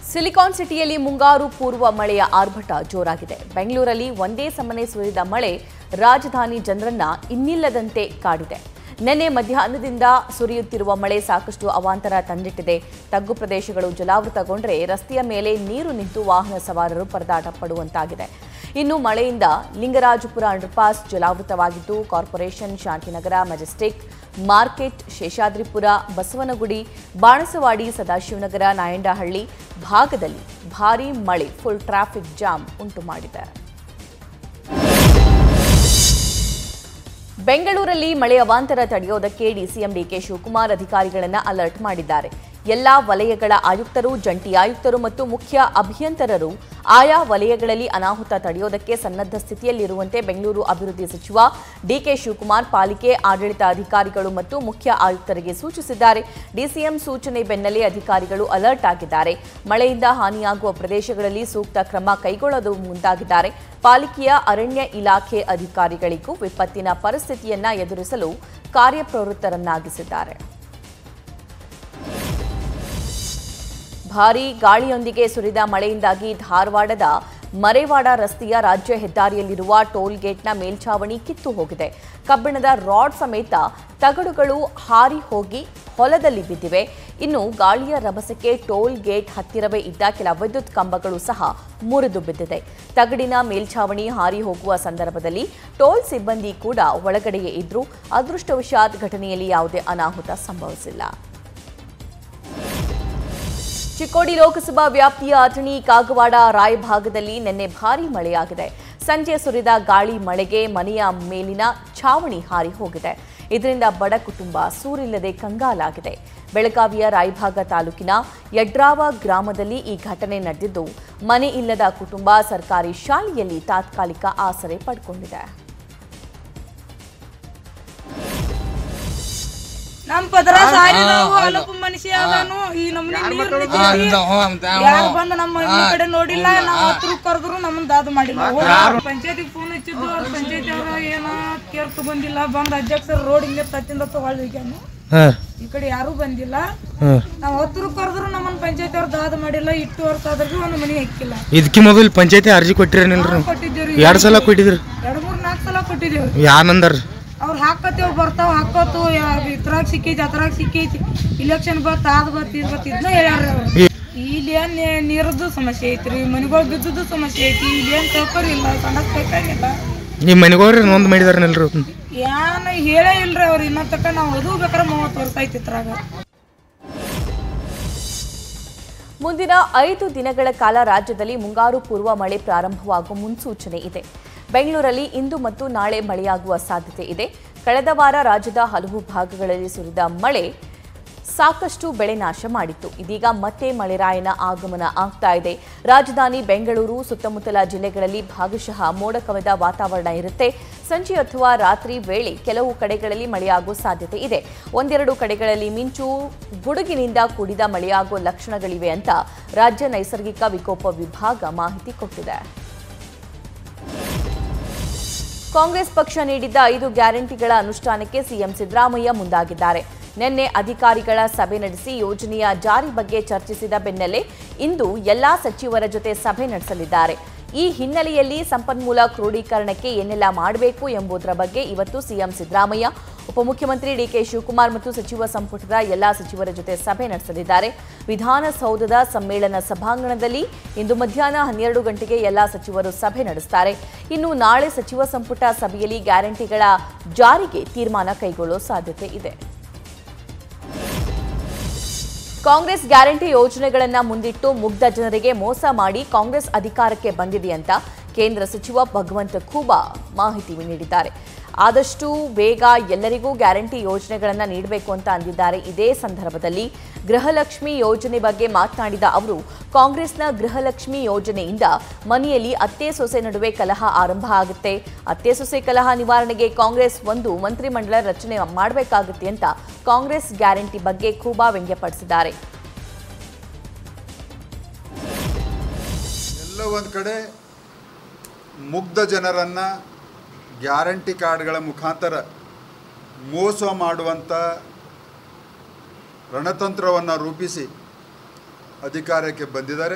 Silicon ಸಿಟಿಯಲ್ಲಿ ಮುಂಗಾರು ಪೂರ್ವ ಮಳೆಯ ಆರ್ಭಟ ಜೋರಾಗಿದೆ ಬೆಂಗಳೂರಲ್ಲಿ ಒಂದೇ ಸಮನೆ ಸುರಿದ ಮಳೆ ರಾಜಧಾನಿ ಜನರನ್ನ ಇನ್ನಿಲ್ಲದಂತೆ ಕಾಡಿದೆ ನಿನ್ನೆ ಮಧ್ಯಾಹ್ನದಿಂದ ಸುರಿಯುತ್ತಿರುವ ಮಳೆ ಸಾಕಷ್ಟು ಅವಾಂತರ ತಂದಿಟ್ಟಿದೆ ತಗ್ಗು ಪ್ರದೇಶಗಳು ಜಲಾವೃತಗೊಂಡ್ರೆ ರಸ್ತೆಯ ಮೇಲೆ ನೀರು ನಿಂತು ವಾಹನ ಸವಾರರು ಪರದಾಟ ಪಡುವಂತಾಗಿದೆ ಇನ್ನು ಮಳೆಯಿಂದ ಲಿಂಗರಾಜಪುರ ಅಂಡರ್ಪಾಸ್ ಜಲಾವೃತವಾಗಿದ್ದು corporation Shanthinagar Majestic market Seshadripuram Basavanagudi Banasawadi Sadashivanagar Nayandahalli ಭಾಗದಲ್ಲಿ ಭಾರೀ ಮಳೆ ಫುಲ್ ಟ್ರಾಫಿಕ್ ಜಾಮ್ ಉಂಟು ಮಾಡಿದೆ ಬೆಂಗಳೂರಲ್ಲಿ ಮಳೆ ಅವಾಂತರ ತಡೆಯೋದಕ್ಕೆ ಡಿಸಿಎಂ ಡಿಕೆ ಶಿವಕುಮಾರ್ ಅಧಿಕಾರಿಗಳನ್ನು ಅಲರ್ಟ್ ಮಾಡಿದ್ದಾರೆ ಎಲ್ಲಾ ವಲಯಗಳ ಆಯುಕ್ತರು ಜಂಟಿ ಆಯುಕ್ತರು ಮತ್ತು ಮುಖ್ಯ ಅಭಿಯಂತರರು ಆಯಾ ವಲಯಗಳಲ್ಲಿ ಅನಾಹುತ ತಡೆಯೋದಕ್ಕೆ ಸನ್ನದ್ಧ ಸ್ಥಿತಿಯಲ್ಲಿರುವಂತೆ ಬೆಂಗಳೂರು ಅಭಿವೃದ್ಧಿ ಸಚಿವ ಡಿಕೆ ಶಿವಕುಮಾರ್ ಪಾಲಿಕೆ ಆಡಳಿತ ಅಧಿಕಾರಿಗಳು ಮತ್ತು ಮುಖ್ಯ ಆಯುಕ್ತರಿಗೆ ಸೂಚಿಸಿದ್ದಾರೆ ಡಿಸಿಎಂ ಸೂಚನೆ ಬೆನ್ನಲ್ಲೇ ಅಧಿಕಾರಿಗಳು ಅಲರ್ಟ್ ಆಗಿದ್ದಾರೆ ಮಳೆಯಿಂದ ಹಾನಿಯಾಗುವ ಪ್ರದೇಶಗಳಲ್ಲಿ ಸೂಕ್ತ ಕ್ರಮ ಕೈಗೊಳ್ಳಲು ಮುಂದಾಗಿದ್ದಾರೆ ಪಾಲಿಕೆಯ ಅರಣ್ಯ ಇಲಾಖೆ ಅಧಿಕಾರಿಗಳಿಗೂ ವಿಪತ್ತಿನ ಪರಿಸ್ಥಿತಿಯನ್ನ ಎದುರಿಸಲು ಕಾರ್ಯಪ್ರವೃತ್ತರನ್ನಾಗಿಸಿದ್ದಾರೆ ಭಾರೀ ಗಾಳಿಯೊಂದಿಗೆ ಸುರಿದ ಮಳೆಯಿಂದಾಗಿ ಧಾರವಾಡದ ಮರೇವಾಡ ರಸ್ತೆಯ ರಾಜ್ಯ ಹೆದ್ದಾರಿಯಲ್ಲಿರುವ ಟೋಲ್ ಗೇಟ್ನ ಮೇಲ್ಛಾವಣಿ ಕಿತ್ತು ಹೋಗಿದೆ ಕಬ್ಬಿಣದ ರಾಡ್ ಸಮೇತ ತಗಡುಗಳು ಹಾರಿ ಹೋಗಿ ಹೊಲದಲ್ಲಿ ಬಿದ್ದಿವೆ ಇನ್ನು ಗಾಳಿಯ ರಭಸಕ್ಕೆ ಟೋಲ್ ಗೇಟ್ ಹತ್ತಿರವೇ ಇದ್ದ ಕೆಲ ವಿದ್ಯುತ್ ಕಂಬಗಳು ಸಹ ಮುರಿದು ಬಿದ್ದಿದೆ ತಗಡಿನ ಮೇಲ್ಛಾವಣಿ ಹಾರಿ ಹೋಗುವ ಸಂದರ್ಭದಲ್ಲಿ ಟೋಲ್ ಸಿಬ್ಬಂದಿ ಕೂಡ ಒಳಗಡೆಯೇ ಇದ್ರು ಅದೃಷ್ಟವಶಾತ್ ಘಟನೆಯಲ್ಲಿ ಯಾವುದೇ ಅನಾಹುತ ಸಂಭವಿಸಿಲ್ಲ ಚಿಕ್ಕೋಡಿ ಲೋಕಸಭಾ ವ್ಯಾಪ್ತಿಯ ಅಥಣಿ ಕಾಗವಾಡ ರಾಯಭಾಗದಲ್ಲಿ ನಿನ್ನೆ ಭಾರೀ ಮಳೆಯಾಗಿದೆ ಸಂಜೆ ಸುರಿದ ಗಾಳಿ ಮಳೆಗೆ ಮನೆಯ ಮೇಲಿನ ಛಾವಣಿ ಹಾರಿ ಹೋಗಿದೆ ಇದರಿಂದ ಬಡ ಕುಟುಂಬ ಸೂರಿಲ್ಲದೆ ಕಂಗಾಲಾಗಿದೆ ಬೆಳಗಾವಿಯ ರಾಯಭಾಗ ತಾಲೂಕಿನ ಯಡ್ರಾವ ಗ್ರಾಮದಲ್ಲಿ ಈ ಘಟನೆ ನಡೆದಿದ್ದು ಮನೆ ಇಲ್ಲದ ಕುಟುಂಬ ಸರ್ಕಾರಿ ಶಾಲೆಯಲ್ಲಿ ತಾತ್ಕಾಲಿಕ ಆಸರೆ ಪಡ್ಕೊಂಡಿದೆ ನಮ್ ಪದರ ಸಾರಿ ನಾವು ಹೊಲಕ್ಕೂ ಮನುಷ್ಯ ಅದಾನು ಈ ನಮ್ನಿ ನೀರ್ ನಿಂತೈತಿ. ಯಾರು ಬಂದು ನಮ್ಮ ಮನೆ ಕಡೆ ನೋಡಿಲ್ಲ ನಾವ್ ಹತ್ರ ಕರೆದ್ರು ನಮ್ಮನ್ ದಾದ ಮಾಡಿಲ್ಲ ಪಂಚಾಯತಿ ಫೋನ್ ಹಚ್ಚಿದ್ದು ಪಂಚಾಯತಿ ಅವ್ರ ಏನ ಕೇರ್ ತಗೊಂಡಿಲ್ಲ ಬಂದ್ ಅಧ್ಯಕ್ಷರು ರೋಡ್ ಹಿಂಗೆ ತತ್ತಿಂದ ತಗೊಳ್ಳಿ ಈ ಕಡೆ ಯಾರು ಬಂದಿಲ್ಲ ನಾವ್ ಹತ್ರ ಕರೆದ್ರು ನಮ್ಮನ್ ಪಂಚಾಯತಿ ಅವ್ರ ದಾದ ಮಾಡಿಲ್ಲ ಇಟ್ಟು ವರ್ಷ ಆದ್ರೂ ಒಂದು ಮನೆ ಹಾಕಿಲ್ಲ ಇದಕ್ಕೆ ಮೊದಲು ಪಂಚಾಯತಿ ಅರ್ಜಿ ಕೊಟ್ಟಿರೇನಿಲ್ರಿ ಕೊಟ್ಟಿದ್ದೀವ್ರಿ ಎರಡು ಸಲ ಕೊಟ್ಟಿದ್ರಿ ಎರಡ್ ಮೂರ್ ನಾಲ್ಕು ಸಲ ಕೊಟ್ಟಿದ್ದೀವ್ರಿ ಯಾನಂದಾರ ಅವ್ರು ಹಾಕತ್ತೇವ್ ಬರ್ತಾವ ಹಾಕೋತು ಇದ್ರಾಗ ಸಿಕ್ಕೈತಿ ಅದ್ರಾಗ ಸಿಕ್ಕೈತಿ ಇಲೆಕ್ಷನ್ ಬತ್ ಅದ್ ಬತ್ ಇದ್ ಬತ್ ಇದನ್ನ ಹೇಳ್ಯಾರ ಅವ್ರು ಇಲ್ಲಿ ಏನ್ ನೀ- ನೀರದ್ದು ಸಮಸ್ಯೆ ಐತ್ರಿ ಮನಿಗೊಳ್ ಬಿದ್ದದ್ದು ಸಮಸ್ಯೆ ಐತಿ ಇಲ್ಲಿ ಏನ್ ಸೌಕರ್ಯ ಇಲ್ಲ ಸಣ್ಣಕ್ ಬೇಕಾಗಿಲ್ಲ ನಿಮ್ಮ ಮನೆಗೋರಿ ನೊಂದ್ ಮಾಡಿದಾರನಲ್ರಿ ಏನ್ ಹೇಳೇ ಇಲ್ರಿ ಅವ್ರು ಇನ್ನ ತಕ್ಕ ನಾವು ಅದು ಬೇಕಾರೆ ಮೂವತ್ತು ವರ್ಷ ಐತಿ ಇದ್ರಾಗ ಮುಂದಿನ ಐದು ದಿನಗಳ ಕಾಲ ರಾಜ್ಯದಲ್ಲಿ ಮುಂಗಾರು ಪೂರ್ವ ಮಳೆ ಪ್ರಾರಂಭವಾಗುವ ಮುನ್ಸೂಚನೆ ಇದೆ ಬೆಂಗಳೂರಲ್ಲಿ ಇಂದು ಮತ್ತು ನಾಳೆ ಮಳೆಯಾಗುವ ಸಾಧ್ಯತೆ ಇದೆ ಕಳೆದ ವಾರ ರಾಜ್ಯದ ಹಲವು ಭಾಗಗಳಲ್ಲಿ ಸುರಿದ ಮಳೆ ಸಾಕಷ್ಟು ಬೆಳೆ ನಾಶ ಮಾಡಿತ್ತು ಇದೀಗ ಮತ್ತೆ ಮಳೆರಾಯನ ಆಗಮನ ಆಗ್ತಾ ಇದೆ ರಾಜಧಾನಿ ಬೆಂಗಳೂರು ಸುತ್ತಮುತ್ತಲ ಜಿಲ್ಲೆಗಳಲ್ಲಿ ಭಾಗಶಃ ಮೋಡ ಕವಿದ ವಾತಾವರಣ ಇರುತ್ತೆ ಸಂಜೆ ಅಥವಾ ರಾತ್ರಿ ವೇಳೆ ಕೆಲವು ಕಡೆಗಳಲ್ಲಿ ಮಳೆಯಾಗುವ ಸಾಧ್ಯತೆ ಇದೆ ಒಂದೆರಡು ಕಡೆಗಳಲ್ಲಿ ಮಿಂಚು ಗುಡುಗಿನಿಂದ ಕೂಡಿದ ಮಳೆಯಾಗುವ ಲಕ್ಷಣಗಳಿವೆ ಅಂತ ರಾಜ್ಯ ನೈಸರ್ಗಿಕ ವಿಕೋಪ ವಿಭಾಗ ಮಾಹಿತಿ ಕೊಟ್ಟಿದೆ ಕಾಂಗ್ರೆಸ್ ಪಕ್ಷ ನೀಡಿದ್ದ ಐದು ಗ್ಯಾರಂಟಿಗಳ ಅನುಷ್ಠಾನಕ್ಕೆ ಸಿಎಂ ಸಿದ್ದರಾಮಯ್ಯ ಮುಂದಾಗಿದ್ದಾರೆ ನಿನ್ನೆ ಅಧಿಕಾರಿಗಳ ಸಭೆ ನಡೆಸಿ ಯೋಜನೆಯ ಜಾರಿ ಬಗ್ಗೆ ಚರ್ಚಿಸಿದ ಬೆನ್ನಲ್ಲೇ ಇಂದು ಎಲ್ಲಾ ಸಚಿವರ ಜೊತೆ ಸಭೆ ನಡೆಸಲಿದ್ದಾರೆ ಈ ಹಿನ್ನೆಲೆಯಲ್ಲಿ ಸಂಪನ್ಮೂಲ ಕ್ರೋಢೀಕರಣಕ್ಕೆ ಏನೆಲ್ಲ ಮಾಡಬೇಕು ಎಂಬುದರ ಬಗ್ಗೆ ಇವತ್ತು ಸಿಎಂ ಸಿದ್ದರಾಮಯ್ಯ ಉಪಮುಖ್ಯಮಂತ್ರಿ ಡಿಕೆ ಶಿವಕುಮಾರ್ ಮತ್ತು ಸಚಿವ ಸಂಪುಟದ ಎಲ್ಲಾ ಸಚಿವರ ಜೊತೆ ಸಭೆ ನಡೆಸಲಿದ್ದಾರೆ ವಿಧಾನಸೌಧದ ಸಮ್ಮೇಳನ ಸಭಾಂಗಣದಲ್ಲಿ ಇಂದು ಮಧ್ಯಾಹ್ನ ಹನ್ನೆರಡು ಗಂಟೆಗೆ ಎಲ್ಲಾ ಸಚಿವರು ಸಭೆ ನಡೆಸುತ್ತಾರೆ ಇನ್ನು ನಾಳೆ ಸಚಿವ ಸಂಪುಟ ಸಭೆಯಲ್ಲಿ ಗ್ಯಾರಂಟಿಗಳ ಜಾರಿಗೆ ತೀರ್ಮಾನ ಕೈಗೊಳ್ಳುವ ಸಾಧ್ಯತೆ ಇದೆ ಕಾಂಗ್ರೆಸ್ ಗ್ಯಾರಂಟಿ ಯೋಜನೆಗಳನ್ನ ಮುಂದಿಟ್ಟು ಮುಗ್ಧ ಜನರಿಗೆ ಮೋಸ ಮಾಡಿ ಕಾಂಗ್ರೆಸ್ ಅಧಿಕಾರಕ್ಕೆ ಬಂದಿದೆ ಅಂತ ಕೇಂದ್ರ ಸಚಿವ ಭಗವಂತ ಖೂಬಾ ಮಾಹಿತಿ ನೀಡಿದ್ದಾರೆ ಆದಷ್ಟು ಬೇಗ ಎಲ್ಲರಿಗೂ ಗ್ಯಾರಂಟಿ ಯೋಜನೆಗಳನ್ನು ನೀಡಬೇಕು ಅಂತ ಅಂದಿದ್ದಾರೆ ಇದೇ ಸಂದರ್ಭದಲ್ಲಿ ಗೃಹಲಕ್ಷ್ಮಿ ಯೋಜನೆ ಬಗ್ಗೆ ಮಾತನಾಡಿದ ಅವರು ಕಾಂಗ್ರೆಸ್ನ ಗೃಹಲಕ್ಷ್ಮಿ ಯೋಜನೆಯಿಂದ ಮನೆಯಲ್ಲಿ ಅತ್ತೆ ಸೊಸೆ ನಡುವೆ ಕಲಹ ಆರಂಭ ಆಗುತ್ತೆ ಅತ್ತೆ ಸೊಸೆ ಕಲಹ ನಿವಾರಣೆಗೆ ಕಾಂಗ್ರೆಸ್ ಒಂದು ಮಂತ್ರಿಮಂಡಲ ರಚನೆ ಮಾಡಬೇಕಾಗುತ್ತೆ ಅಂತ ಕಾಂಗ್ರೆಸ್ ಗ್ಯಾರಂಟಿ ಬಗ್ಗೆ ಖೂಬಾ ವ್ಯಂಗ್ಯಪಡಿಸಿದ್ದಾರೆ ಎಲ್ಲೋ ಒಂದು ಕಡೆ ಮುಗ್ಧ ಜನರನ್ನು ಗ್ಯಾರಂಟಿ ಕಾರ್ಡ್ಗಳ ಮುಖಾಂತರ ಮೋಸ ಮಾಡುವಂಥ ರಣತಂತ್ರವನ್ನು ರೂಪಿಸಿ ಅಧಿಕಾರಕ್ಕೆ ಬಂದಿದ್ದಾರೆ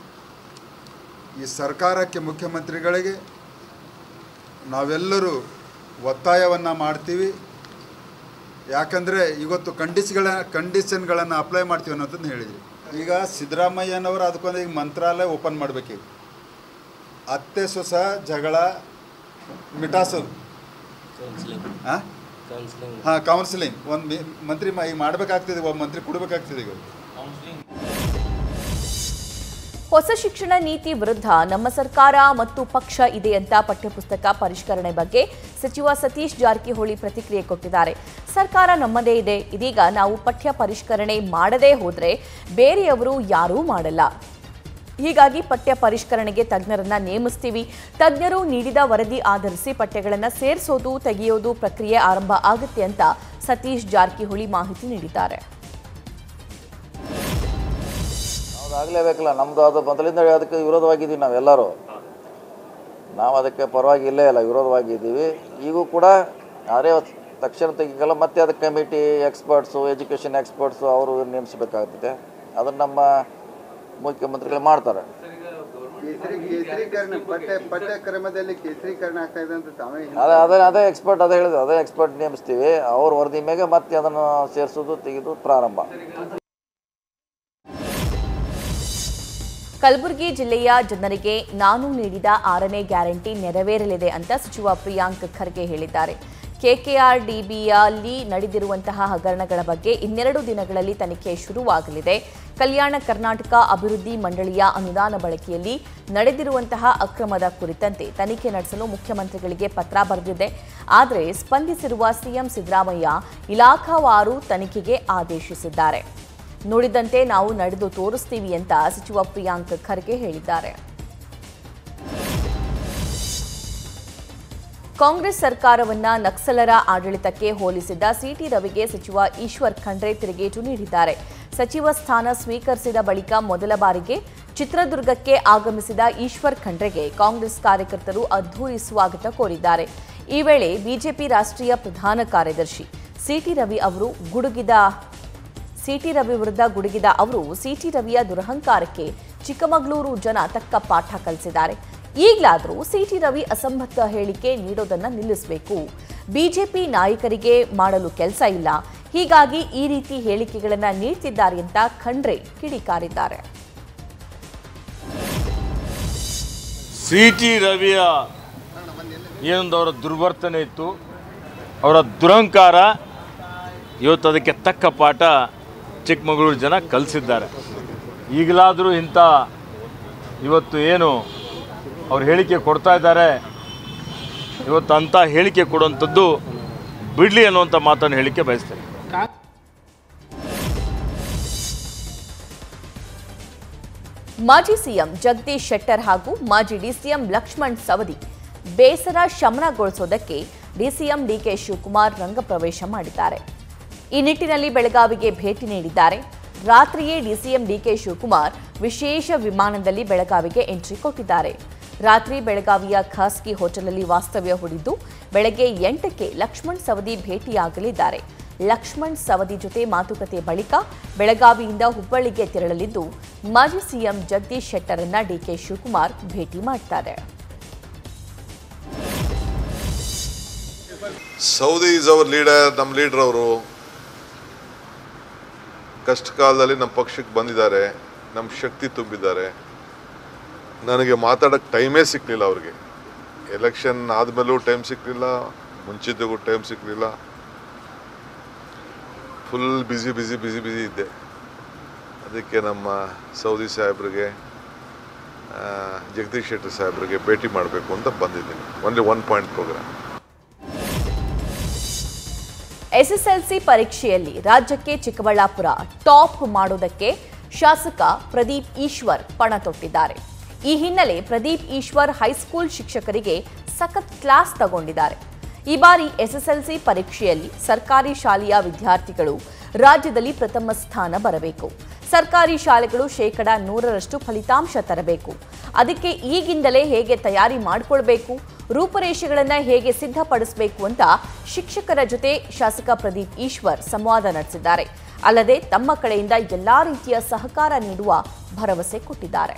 ಈ ಸರ್ಕಾರಕ್ಕೆ ಮುಖ್ಯಮಂತ್ರಿಗಳಿಗೆ ನಾವೆಲ್ಲರೂ ಒತ್ತಾಯವನ್ನು ಮಾಡ್ತೀವಿ ಯಾಕಂದರೆ ಇವತ್ತು ಕಂಡೀಸ್ಗಳ ಕಂಡೀಷನ್ಗಳನ್ನು ಅಪ್ಲೈ ಮಾಡ್ತೀವಿ ಅನ್ನೋದನ್ನು ಹೇಳಿದ್ರಿ ಈಗ ಸಿದ್ದರಾಮಯ್ಯನವರು ಅದಕ್ಕೊಂದು ಈಗ ಮಂತ್ರಾಲಯ ಓಪನ್ ಮಾಡಬೇಕೀಗ ಅತ್ತೆ ಸೊಸ ಜಗಳ ಮಿಟಾಸೋದು ಹಾಂ ಹಾಂ ಕೌನ್ಸಿಲಿಂಗ್ ಒಂದು ಮಂತ್ರಿ ಮ- ಈಗ ಮಾಡಬೇಕಾಗ್ತಿದೆ ಒಬ್ಬ ಮಂತ್ರಿ ಕೊಡಬೇಕಾಗ್ತಿದೆ ಈಗ ಹೊಸ ಶಿಕ್ಷಣ ನೀತಿ ವಿರುದ್ಧ ನಮ್ಮ ಸರ್ಕಾರ ಮತ್ತು ಪಕ್ಷ ಇದೆ ಅಂತ ಪಠ್ಯಪುಸ್ತಕ ಪರಿಷ್ಕರಣೆ ಬಗ್ಗೆ ಸಚಿವ ಸತೀಶ್ ಜಾರಕಿಹೊಳಿ ಪ್ರತಿಕ್ರಿಯೆ ಕೊಟ್ಟಿದ್ದಾರೆ ಸರ್ಕಾರ ನಮ್ಮದೇ ಇದೆ ಇದೀಗ ನಾವು ಪಠ್ಯ ಪರಿಷ್ಕರಣೆ ಮಾಡದೇ ಹೋದ್ರೆ ಬೇರೆಯವರು ಯಾರೂ ಮಾಡಲ್ಲ ಹೀಗಾಗಿ ಪಠ್ಯ ಪರಿಷ್ಕರಣೆಗೆ ತಜ್ಞರನ್ನ ನೇಮಿಸ್ತೀವಿ ತಜ್ಞರು ನೀಡಿದ ವರದಿ ಆಧರಿಸಿ ಪಠ್ಯಗಳನ್ನು ಸೇರಿಸೋದು ತೆಗೆಯೋದು ಪ್ರಕ್ರಿಯೆ ಆರಂಭ ಆಗುತ್ತೆ ಅಂತ ಸತೀಶ್ ಜಾರಕಿಹೊಳಿ ಮಾಹಿತಿ ನೀಡಿದ್ದಾರೆ ಅದು ಆಗಲೇಬೇಕಲ್ಲ ನಮ್ಮದು ಅದು ಮೊದಲಿಂದ ಅದಕ್ಕೆ ವಿರೋಧವಾಗಿದ್ದೀವಿ ನಾವೆಲ್ಲರೂ ನಾವು ಅದಕ್ಕೆ ಪರವಾಗಿ ಇಲ್ಲೇ ಇಲ್ಲ ವಿರೋಧವಾಗಿದ್ದೀವಿ ಈಗೂ ಕೂಡ ಯಾರೇ ತಕ್ಷಣ ತೆಗಿಕಲ್ಲ ಮತ್ತೆ ಅದಕ್ಕೆ ಕಮಿಟಿ ಎಕ್ಸ್ಪರ್ಟ್ಸು ಎಜುಕೇಷನ್ ಎಕ್ಸ್ಪರ್ಟ್ಸು ಅವರು ನೇಮಿಸಬೇಕಾಗ್ತದೆ ಅದನ್ನು ನಮ್ಮ ಮುಖ್ಯಮಂತ್ರಿಗಳು ಮಾಡ್ತಾರೆ ಕೇಸರಿ ಕೇಸರೀಕರಣ ಪಠ್ಯ ಪಠ್ಯಕ್ರಮದಲ್ಲಿ ಕೇಸರೀಕರಣ ಆಗ್ತಾ ಇದೆ ಅಂತ ತಾವೇ ಹೇಳಿದ್ರು. ಅದೇ ಅದೇ ಅದೇ ಎಕ್ಸ್ಪರ್ಟ್ ಅದೇ ಹೇಳಿದೆ ಅದೇ ಎಕ್ಸ್ಪರ್ಟ್ ನೇಮಿಸ್ತೀವಿ ಅವ್ರ ವರದಿ ಮೇಲೆ ಮತ್ತೆ ಅದನ್ನು ಸೇರಿಸೋದು ತೆಗೆದು ಪ್ರಾರಂಭ ಕಲಬುರಗಿ ಜಿಲ್ಲೆಯ ಜನರಿಗೆ ನಾನು ನೀಡಿದ ಆರನೇ ಗ್ಯಾರಂಟಿ ನೆರವೇರಲಿದೆ ಅಂತ ಸಚಿವ ಪ್ರಿಯಾಂಕ್ ಖರ್ಗೆ ಹೇಳಿದ್ದಾರೆ ಕೆಕೆಆರ್ ಡಿಬಿಯಲ್ಲಿ ನಡೆದಿರುವಂತಹ ಹಗರಣಗಳ ಬಗ್ಗೆ ಇನ್ನೆರಡು ದಿನಗಳಲ್ಲಿ ತನಿಖೆ ಶುರುವಾಗಲಿದೆ ಕಲ್ಯಾಣ ಕರ್ನಾಟಕ ಅಭಿವೃದ್ಧಿ ಮಂಡಳಿಯ ಅನುದಾನ ಬಳಕೆಯಲ್ಲಿ ನಡೆದಿರುವಂತಹ ಅಕ್ರಮದ ಕುರಿತಂತೆ ತನಿಖೆ ನಡೆಸಲು ಮುಖ್ಯಮಂತ್ರಿಗಳಿಗೆ ಪತ್ರ ಬರೆದಿದೆ ಆದರೆ ಸ್ಪಂದಿಸಿರುವ ಸಿಎಂ ಸಿದ್ದರಾಮಯ್ಯ ಇಲಾಖಾವಾರು ತನಿಖೆಗೆ ಆದೇಶಿಸಿದ್ದಾರೆ ನುಡಿದಂತೆ ನಾವು ನಡೆದು ತೋರಿಸ್ತೀವಿ ಅಂತ ಸಚಿವ ಪ್ರಿಯಾಂಕ್ ಖರ್ಗೆ ಹೇಳಿದ್ದಾರೆ ಕಾಂಗ್ರೆಸ್ ಸರ್ಕಾರವನ್ನ ನಕ್ಸಲರ ಆಡಳಿತಕ್ಕೆ ಹೋಲಿಸಿದ್ದ ಸಿಟಿ ರವಿಗೆ ಸಚಿವ ಈಶ್ವರ್ ಖಂಡ್ರೆ ತಿರುಗೇಟು ನೀಡಿದ್ದಾರೆ ಸಚಿವ ಸ್ಥಾನ ಸ್ವೀಕರಿಸಿದ ಬಳಿಕ ಮೊದಲ ಬಾರಿಗೆ ಚಿತ್ರದುರ್ಗಕ್ಕೆ ಆಗಮಿಸಿದ ಈಶ್ವರ್ ಖಂಡ್ರೆಗೆ ಕಾಂಗ್ರೆಸ್ ಕಾರ್ಯಕರ್ತರು ಅದ್ಧೂರಿ ಸ್ವಾಗತ ಕೋರಿದ್ದಾರೆ ಈ ವೇಳೆ ಬಿಜೆಪಿ ರಾಷ್ಟ್ರೀಯ ಪ್ರಧಾನ ಕಾರ್ಯದರ್ಶಿ ಸಿಟಿ ರವಿ ಅವರು ಗುಡುಗಿದ ಸಿಟಿ ರವಿ ವಿರುದ್ಧ ಗುಡುಗಿದ ಅವರು ಸಿಟಿ ರವಿಯ ದುರಹಂಕಾರಕ್ಕೆ ಚಿಕ್ಕಮಗಳೂರು ಜನ ತಕ್ಕ ಪಾಠ ಕಲಿಸಿದ್ದಾರೆ ಈಗಲಾದರೂ ಸಿಟಿ ರವಿ ಅಸಂಬದ್ಧ ಹೇಳಿಕೆ ನೀಡೋದನ್ನ ನಿಲ್ಲಿಸಬೇಕು ಬಿಜೆಪಿ ನಾಯಕರಿಗೆ ಮಾಡಲು ಕೆಲಸ ಇಲ್ಲ ಹೀಗಾಗಿ ಈ ರೀತಿ ಹೇಳಿಕೆಗಳನ್ನ ನೀಡ್ತಿದ್ದಾರೆ ಅಂತ ಖಂಡ್ರೆ ಕಿಡಿಕಾರಿದ್ದಾರೆ ಸಿ ಟಿ ರವಿಯ ಏನೊಂದು ಅವರ ದುರ್ವರ್ತನೆ ಇತ್ತು ಅವರ ದುರಹಂಕಾರ ಇವತ್ತು ಅದಕ್ಕೆ ತಕ್ಕ ಪಾಠ ಚಿಕ್ಕಮಗಳೂರು ಜನ ಕಲಿಸಿದ್ದಾರೆ ಈಗಲಾದರೂ ಇಂಥ ಇವತ್ತು ಏನು ಅವ್ರು ಹೇಳಿಕೆ ಕೊಡ್ತಾ ಇದ್ದಾರೆ ಇವತ್ತು ಅಂಥ ಹೇಳಿಕೆ ಕೊಡುವಂಥದ್ದು ಬಿಡಲಿ ಅನ್ನುವಂಥ ಮಾತನ್ನು ಹೇಳಿಕೆ ಬಯಸ್ತೇನೆ ಮಾಜಿ ಸಿಎಂ ಜಗದೀಶ್ ಶೆಟ್ಟರ್ ಹಾಗೂ ಮಾಜಿ ಡಿಸಿಎಂ ಲಕ್ಷ್ಮಣ್ ಸವದಿ ಬೇಸರ ಶಮನಗೊಳಿಸೋದಕ್ಕೆ ಡಿಸಿಎಂ ಡಿಕೆ ಶಿವಕುಮಾರ್ ರಂಗಪ್ರವೇಶ ಮಾಡಿದ್ದಾರೆ ಈ ನಿಟ್ಟಿನಲ್ಲಿ ಬೆಳಗಾವಿಗೆ ಭೇಟಿ ನೀಡಿದ್ದಾರೆ ರಾತ್ರಿಯೇ ಡಿಸಿಎಂ ಡಿಕೆ ಶಿವಕುಮಾರ್ ವಿಶೇಷ ವಿಮಾನದಲ್ಲಿ ಬೆಳಗಾವಿಗೆ ಎಂಟ್ರಿ ಕೊಟ್ಟಿದ್ದಾರೆ ರಾತ್ರಿ ಬೆಳಗಾವಿಯ ಖಾಸಗಿ ಹೋಟೆಲ್ನಲ್ಲಿ ವಾಸ್ತವ್ಯ ಹೂಡಿದ್ದು ಬೆಳಗ್ಗೆ ಎಂಟಕ್ಕೆ ಲಕ್ಷ್ಮಣ್ ಸವದಿ ಭೇಟಿಯಾಗಲಿದ್ದಾರೆ ಲಕ್ಷ್ಮಣ್ ಸವದಿ ಜೊತೆ ಮಾತುಕತೆ ಬಳಿಕ ಬೆಳಗಾವಿಯಿಂದ ಹುಬ್ಬಳ್ಳಿಗೆ ತೆರಳಲಿದ್ದು ಮಾಜಿ ಸಿಎಂ ಜಗದೀಶ್ ಶೆಟ್ಟರನ್ನ ಡಿಕೆ ಶಿವಕುಮಾರ್ ಭೇಟಿ ಮಾಡ್ತಾರೆ ಸೌದಿ ಇಸ್ ಅವರ್ ಲೀಡರ್ ನಮ್ಮ ಲೀಡರ್ ಅವರು ಕಷ್ಟ ಕಾಲದಲ್ಲಿ ನಮ್ಮ ಪಕ್ಷಕ್ಕೆ ಬಂದಿದ್ದಾರೆ ನಮ್ಮ ಶಕ್ತಿ ತುಂಬಿದ್ದಾರೆ ನನಗೆ ಮಾತಾಡೋಕ್ಕೆ ಟೈಮೇ ಸಿಕ್ಕಲಿಲ್ಲ ಅವ್ರಿಗೆ ಎಲೆಕ್ಷನ್ ಆದಮೇಲೂ ಟೈಮ್ ಸಿಕ್ಕಲಿಲ್ಲ ಮುಂಚಿದ್ದಗೂ ಟೈಮ್ ಸಿಕ್ಕಲಿಲ್ಲ full busy busy busy busy ಇದ್ದೆ ಅದಕ್ಕೆ ನಮ್ಮ ಸೌದಿ ಸಾಹೇಬ್ರಿಗೆ ಆ, ಜಗದೀಶ್ ಶೆಟ್ಟಿ ಸಾಹೇಬ್ರಿಗೆ ಭೇಟಿ ಮಾಡಬೇಕು ಅಂತ ಬಂದಿದ್ದೀನಿ only one point program SSLC ಪರೀಕ್ಷೆಯಲ್ಲಿ ರಾಜ್ಯಕ್ಕೆ ಚಿಕ್ಕಬಳ್ಳಾಪುರ ಟಾಪ್ ಮಾಡೋದಕ್ಕೆ ಶಾಸಕ ಪ್ರದೀಪ್ ಈಶ್ವರ್ ಪಣ ತೊಟ್ಟಿದ್ದಾರೆ ಈ ಹಿನ್ನೆಲೆ ಪ್ರದೀಪ್ ಈಶ್ವರ್ ಹೈಸ್ಕೂಲ್ ಶಿಕ್ಷಕರಿಗೆ ಸಖತ್ ಕ್ಲಾಸ್ ತಗೊಂಡಿದ್ದಾರೆ ಈ ಬಾರಿ ಎಸ್ಎಸ್ಎಲ್ಸಿ ಪರೀಕ್ಷೆಯಲ್ಲಿ ಸರ್ಕಾರಿ ಶಾಲೆಯ ವಿದ್ಯಾರ್ಥಿಗಳು ರಾಜ್ಯದಲ್ಲಿ ಪ್ರಥಮ ಸ್ಥಾನ ಬರಬೇಕು ಸರ್ಕಾರಿ ಶಾಲೆಗಳು ಶೇಕಡ ನೂರರಷ್ಟು ಫಲಿತಾಂಶ ತರಬೇಕು ಅದಕ್ಕೆ ಈಗಿಂದಲೇ ಹೇಗೆ ತಯಾರಿ ಮಾಡಿಕೊಳ್ಬೇಕು ರೂಪುರೇಷೆಗಳನ್ನ ಹೇಗೆ ಸಿದ್ಧಪಡಿಸಬೇಕು ಅಂತ ಶಿಕ್ಷಕರ ಜೊತೆ ಶಾಸಕ ಪ್ರದೀಪ್ ಈಶ್ವರ್ ಸಂವಾದ ನಡೆಸಿದ್ದಾರೆ ಅಲ್ಲದೆ ತಮ್ಮ ಕಡೆಯಿಂದ ಎಲ್ಲಾ ರೀತಿಯ ಸಹಕಾರ ನೀಡುವ ಭರವಸೆ ಕೊಟ್ಟಿದ್ದಾರೆ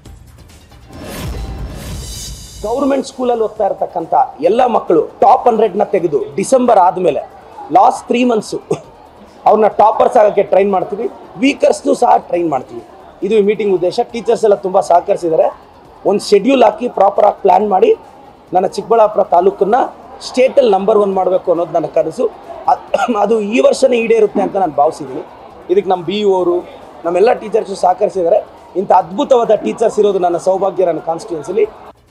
ಗೌರ್ಮೆಂಟ್ ಸ್ಕೂಲಲ್ಲಿ ಓದ್ತಾ ಇರತಕ್ಕಂಥ ಎಲ್ಲ ಮಕ್ಕಳು ಟಾಪ್ ಹಂಡ್ರೆಡ್ನ ತೆಗೆದು ಡಿಸೆಂಬರ್ ಆದಮೇಲೆ ಲಾಸ್ಟ್ ತ್ರೀ ಮಂತ್ಸು ಅವ್ರನ್ನ ಟಾಪರ್ಸ್ ಆಗೋಕ್ಕೆ ಟ್ರೈನ್ ಮಾಡ್ತೀವಿ ವೀಕರ್ಸ್ನು ಸಹ ಟ್ರೈನ್ ಮಾಡ್ತೀವಿ ಇದು ಈ ಮೀಟಿಂಗ್ ಉದ್ದೇಶ ಟೀಚರ್ಸ್ ಎಲ್ಲ ತುಂಬ ಸಹಕರಿಸಿದ್ದಾರೆ ಒಂದು ಶೆಡ್ಯೂಲ್ ಹಾಕಿ ಪ್ರಾಪರಾಗಿ ಪ್ಲ್ಯಾನ್ ಮಾಡಿ ನನ್ನ ಚಿಕ್ಕಬಳ್ಳಾಪುರ ತಾಲೂಕನ್ನು ಸ್ಟೇಟಲ್ಲಿ ನಂಬರ್ ಒನ್ ಮಾಡಬೇಕು ಅನ್ನೋದು ನನ್ನ ಕನಸು ಅದ್- ಅದು ಈ ವರ್ಷನೇ ಈಡೇರುತ್ತೆ ಅಂತ ನಾನು ಭಾವಿಸಿದ್ದೀನಿ ಇದಕ್ಕೆ ನಮ್ಮ ಬಿ ಅವರು ನಮ್ಮೆಲ್ಲ ಟೀಚರ್ಸು ಸಹಕರಿಸಿದ್ದಾರೆ ಇಂಥ ಅದ್ಭುತವಾದ ಟೀಚರ್ಸ್ ಇರೋದು ನನ್ನ ಸೌಭಾಗ್ಯ ನನ್ನ ಕಾನ್ಸ್ಟಿಟ್ಯೂನ್ಸಿಲಿ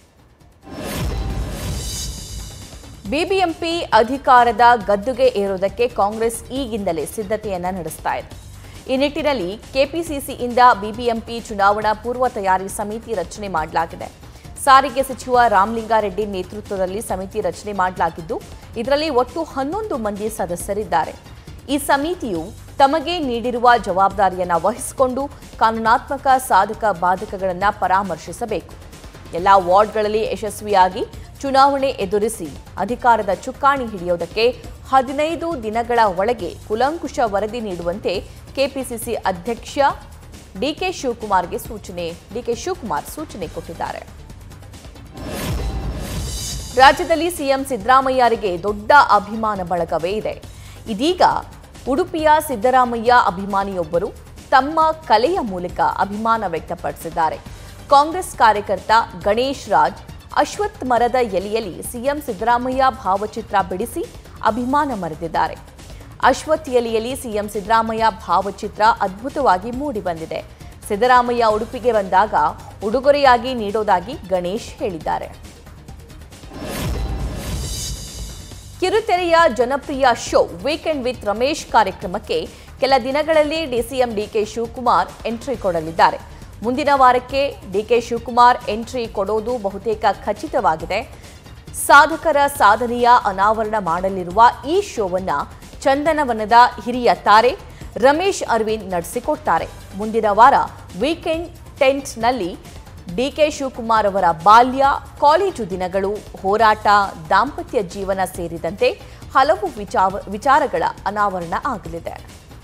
ಬಿಬಿಎಂಪಿ ಅಧಿಕಾರದ ಗದ್ದುಗೆ ಏರೋದಕ್ಕೆ ಕಾಂಗ್ರೆಸ್ ಈಗಿಂದಲೇ ಸಿದ್ಧತೆಯನ್ನ ನಡೆಸ್ತಾ ಇದೆ ಈ ನಿಟ್ಟಿನಲ್ಲಿ ಕೆಪಿಸಿಸಿಯಿಂದ ಬಿಬಿಎಂಪಿ ಚುನಾವಣಾ ಪೂರ್ವ ತಯಾರಿ ಸಮಿತಿ ರಚನೆ ಮಾಡಲಾಗಿದೆ ಸಾರಿಗೆ ಸಚಿವ ರಾಮಲಿಂಗಾರೆಡ್ಡಿ ನೇತೃತ್ವದಲ್ಲಿ ಸಮಿತಿ ರಚನೆ ಮಾಡಲಾಗಿದ್ದು ಇದರಲ್ಲಿ ಒಟ್ಟು ಹನ್ನೊಂದು ಮಂದಿ ಸದಸ್ಯರಿದ್ದಾರೆ ಈ ಸಮಿತಿಯು ತಮಗೆ ನೀಡಿರುವ ಜವಾಬ್ದಾರಿಯನ್ನ ವಹಿಸಿಕೊಂಡು ಕಾನೂನಾತ್ಮಕ ಸಾಧಕ ಬಾಧಕಗಳನ್ನು ಪರಾಮರ್ಶಿಸಬೇಕು ಎಲ್ಲ ವಾರ್ಡ್ಗಳಲ್ಲಿ ಯಶಸ್ವಿಯಾಗಿ ಚುನಾವಣೆ ಎದುರಿಸಿ ಅಧಿಕಾರದ ಚುಕ್ಕಾಣಿ ಹಿಡಿಯೋದಕ್ಕೆ ಹದಿನೈದು ದಿನಗಳ ಒಳಗೆ ಕುಲಂಕುಷ ವರದಿ ನೀಡುವಂತೆ ಕೆಪಿಸಿಸಿ ಅಧ್ಯಕ್ಷ ಡಿಕೆ ಶಿವಕುಮಾರ್ಗೆ ಸೂಚನೆ ಡಿಕೆ ಶಿವಕುಮಾರ್ ಸೂಚನೆ ಕೊಟ್ಟಿದ್ದಾರೆ ರಾಜ್ಯದಲ್ಲಿ ಸಿಎಂ ಸಿದ್ದರಾಮಯ್ಯರಿಗೆ ದೊಡ್ಡ ಅಭಿಮಾನ ಬಳಗವೇ ಇದೆ ಇದೀಗ ಉಡುಪಿಯ ಸಿದ್ದರಾಮಯ್ಯ ಅಭಿಮಾನಿಯೊಬ್ಬರು ತಮ್ಮ ಕಲೆಯ ಮೂಲಕ ಅಭಿಮಾನ ವ್ಯಕ್ತಪಡಿಸಿದ್ದಾರೆ ಕಾಂಗ್ರೆಸ್ ಕಾರ್ಯಕರ್ತ ಗಣೇಶ್ ರಾಜ್ ಅಶ್ವತ್ಥ್ ಮರದ ಎಲೆಯಲ್ಲಿ ಸಿಎಂ ಸಿದ್ದರಾಮಯ್ಯ ಭಾವಚಿತ್ರ ಬಿಡಿಸಿ ಅಭಿಮಾನ ಮರೆದಿದ್ದಾರೆ ಅಶ್ವಥ್ ಎಲೆಯಲ್ಲಿ ಸಿಎಂ ಸಿದ್ದರಾಮಯ್ಯ ಭಾವಚಿತ್ರ ಅದ್ಭುತವಾಗಿ ಮೂಡಿಬಂದಿದೆ ಸಿದ್ದರಾಮಯ್ಯ ಉಡುಪಿಗೆ ಬಂದಾಗ ಉಡುಗೊರೆಯಾಗಿ ನೀಡೋದಾಗಿ ಗಣೇಶ್ ಹೇಳಿದ್ದಾರೆ ಕಿರುತೆರೆಯ ಜನಪ್ರಿಯ ಶೋ ವೀಕೆಂಡ್ ವಿತ್ ರಮೇಶ್ ಕಾರ್ಯಕ್ರಮಕ್ಕೆ ಕೆಲ ದಿನಗಳಲ್ಲಿ ಡಿಸಿಎಂ ಡಿಕೆ ಶಿವಕುಮಾರ್ ಎಂಟ್ರಿ ಕೊಡಲಿದ್ದಾರೆ ಮುಂದಿನ ವಾರಕ್ಕೆ ಡಿಕೆ ಶಿವಕುಮಾರ್ ಎಂಟ್ರಿ ಕೊಡೋದು ಬಹುತೇಕ ಖಚಿತವಾಗಿದೆ ಸಾಧಕರ ಸಾಧನೆಯ ಅನಾವರಣ ಮಾಡಲಿರುವ ಈ ಶೋವನ್ನ ಚಂದನವನದ ಹಿರಿಯ ತಾರೆ ರಮೇಶ್ ಅರವಿಂದ್ ನಡೆಸಿಕೊಡ್ತಾರೆ ಮುಂದಿನ ವಾರ ವೀಕೆಂಡ್ ಟೆಂಟ್ನಲ್ಲಿ ಡಿಕೆ ಶಿವಕುಮಾರ್ ಅವರ ಬಾಲ್ಯ ಕಾಲೇಜು ದಿನಗಳು ಹೋರಾಟ ದಾಂಪತ್ಯ ಜೀವನ ಸೇರಿದಂತೆ ಹಲವು ವಿಚಾರ ವಿಚಾರಗಳ ಅನಾವರಣ ಆಗಲಿದೆ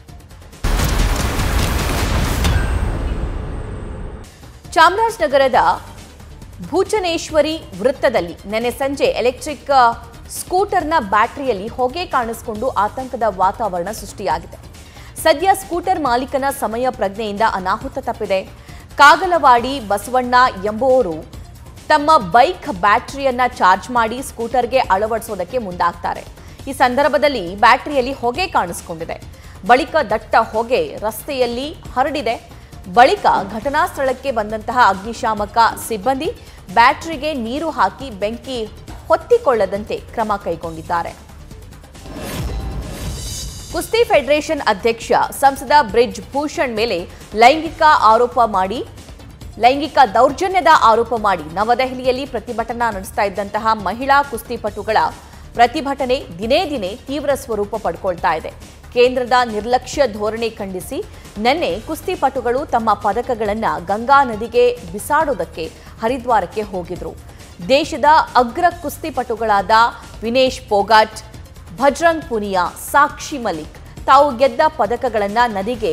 ಚಾಮರಾಜನಗರದ ಭೂಚನೇಶ್ವರಿ ವೃತ್ತದಲ್ಲಿ ನೆನೆ ಸಂಜೆ ಎಲೆಕ್ಟ್ರಿಕ್ ಆ, ಸ್ಕೂಟರ್ನ ಬ್ಯಾಟರಿಯಲ್ಲಿ ಹೊಗೆ ಕಾಣಿಸಿಕೊಂಡು ಆತಂಕದ ವಾತಾವರಣ ಸೃಷ್ಟಿಯಾಗಿದೆ ಸದ್ಯ ಸ್ಕೂಟರ್ ಮಾಲೀಕನ ಸಮಯ ಪ್ರಜ್ಞೆಯಿಂದ ಅನಾಹುತ ತಪ್ಪಿದೆ ಕಾಗಲವಾಡಿ ಬಸವಣ್ಣ ಎಂಬುವವರು ತಮ್ಮ ಬೈಕ್ ಬ್ಯಾಟರಿಯನ್ನ ಚಾರ್ಜ್ ಮಾಡಿ ಸ್ಕೂಟರ್ಗೆ ಅಳವಡಿಸೋದಕ್ಕೆ ಮುಂದಾಗ್ತಾರೆ ಈ ಸಂದರ್ಭದಲ್ಲಿ ಬ್ಯಾಟರಿಯಲ್ಲಿ ಹೊಗೆ ಕಾಣಿಸಿಕೊಂಡಿದೆ ಬಳಿಕ ದಟ್ಟ ಹೊಗೆ ರಸ್ತೆಯಲ್ಲಿ ಹರಡಿದೆ ಬಳಿಕ ಘಟನಾ ಸ್ಥಳಕ್ಕೆ ಬಂದಂತಹ ಅಗ್ನಿಶಾಮಕ ಸಿಬ್ಬಂದಿ ಬ್ಯಾಟರಿಗೆ ನೀರು ಹಾಕಿ ಬೆಂಕಿ ಹೊತ್ತಿಕೊಳ್ಳದಂತೆ ಕ್ರಮ ಕೈಗೊಂಡಿದ್ದಾರೆ ಕುಸ್ತಿ ಫೆಡರೇಷನ್ ಅಧ್ಯಕ್ಷ ಸಂಸದ ಬ್ರಿಜ್ ಭೂಷಣ್ ಮೇಲೆ ಲೈಂಗಿಕ ಆರೋಪ ಮಾಡಿ ಲೈಂಗಿಕ ದೌರ್ಜನ್ಯದ ಆರೋಪ ಮಾಡಿ ನವದೆಹಲಿಯಲ್ಲಿ ಪ್ರತಿಭಟನಾ ನಡೆಸ್ತಾ ಇದ್ದಂತಹ ಮಹಿಳಾ ಕುಸ್ತಿಪಟುಗಳ ಪ್ರತಿಭಟನೆ ದಿನೇ ದಿನೇ ತೀವ್ರ ಸ್ವರೂಪ ಪಡ್ಕೊಳ್ತಾ ಇದೆ ಕೇಂದ್ರದ ನಿರ್ಲಕ್ಷ್ಯ ಧೋರಣೆ ಖಂಡಿಸಿ ನಿನ್ನೆ ಕುಸ್ತಿಪಟುಗಳು ತಮ್ಮ ಪದಕಗಳನ್ನು ಗಂಗಾ ನದಿಗೆ ಬಿಸಾಡೋದಕ್ಕೆ ಹರಿದ್ವಾರಕ್ಕೆ ಹೋಗಿದ್ರು ದೇಶದ ಅಗ್ರ ಕುಸ್ತಿಪಟುಗಳಾದ ವಿನೇಶ್ ಪೋಗಾಟ್ ಭಜ್ರಂಗ್ ಪುನಿಯಾ ಸಾಕ್ಷಿ ಮಲಿಕ್ ತಾವು ಗೆದ್ದ ಪದಕಗಳನ್ನು ನದಿಗೆ